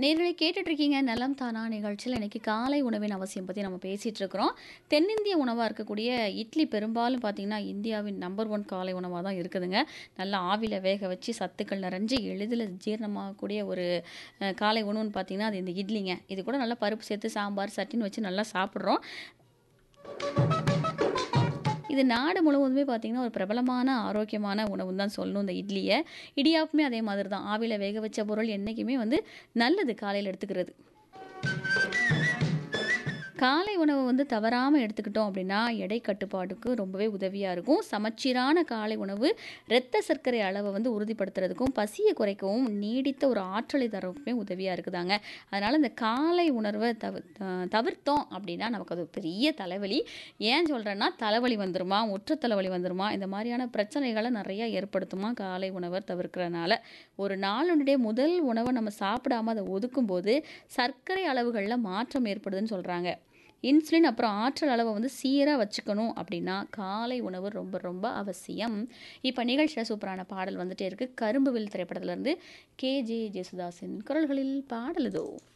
நேர்களை கேட்டுட்டு இருக்கீங்க நலம் தானா நிகழ்ச்சியில் இன்னைக்கு காலை உணவின் அவசியம் பற்றி நம்ம பேசிகிட்டு இருக்கிறோம் தென்னிந்திய உணவாக இருக்கக்கூடிய இட்லி பெரும்பாலும் பார்த்தீங்கன்னா இந்தியாவின் நம்பர் ஒன் காலை உணவாக தான் இருக்குதுங்க நல்லா ஆவியில் வேக வச்சு சத்துக்கள் நிறைஞ்சு எளிதில் ஜீரணமாகக்கூடிய ஒரு அஹ், காலை உணவுன்னு பார்த்தீங்கன்னா அது இந்த இட்லிங்க இது கூட நல்லா பருப்பு சேர்த்து சாம்பார் சட்டின்னு வச்சு நல்லா சாப்பிட்றோம் இது நாடு முழுவதுமே பார்த்திங்கன்னா ஒரு பிரபலமான ஆரோக்கியமான உணவுன்னு தான் சொல்லணும் இந்த இட்லியை இடியாப்புமே அதே மாதிரி தான் ஆவியில் வேக வச்ச பொருள் என்றைக்குமே வந்து நல்லது காலையில் எடுத்துக்கிறது காலை உணவை வந்து தவறாமல் எடுத்துக்கிட்டோம் அப்படின்னா எடை கட்டுப்பாட்டுக்கு ரொம்பவே உதவியாக இருக்கும் சமச்சீரான காலை உணவு இரத்த சர்க்கரை அளவை வந்து உறுதிப்படுத்துறதுக்கும் பசியை குறைக்கவும் நீடித்த ஒரு ஆற்றலை தரவுக்குமே உதவியாக இருக்குதாங்க அதனால் இந்த காலை உணர்வை தவி த- தவிர்த்தோம் அப்படின்னா நமக்கு அது பெரிய தலைவலி ஏன் சொல்கிறேன்னா தலைவலி வந்துருமா ஒற்றை தலைவலி வந்துருமா இந்த மாதிரியான பிரச்சனைகளை நிறைய ஏற்படுத்துமா காலை உணவை தவிர்க்கிறனால ஒரு நாளுடைய முதல் உணவை நம்ம சாப்பிடாம அதை ஒதுக்கும்போது சர்க்கரை அளவுகளில் மாற்றம் ஏற்படுதுன்னு சொல்கிறாங்க இன்சுலின் அப்புறம் ஆற்றல் அளவை வந்து சீராக வச்சுக்கணும் அப்படின்னா காலை உணவு ரொம்ப ரொம்ப அவசியம் இப்போ நிகழ்ச்சியில் சூப்பரான பாடல் வந்துட்டே இருக்கு கரும்புவில் திரைப்படத்திலேருந்து கே ஜே ஜேசுதாஸின் குரல்களில் பாடலுதோ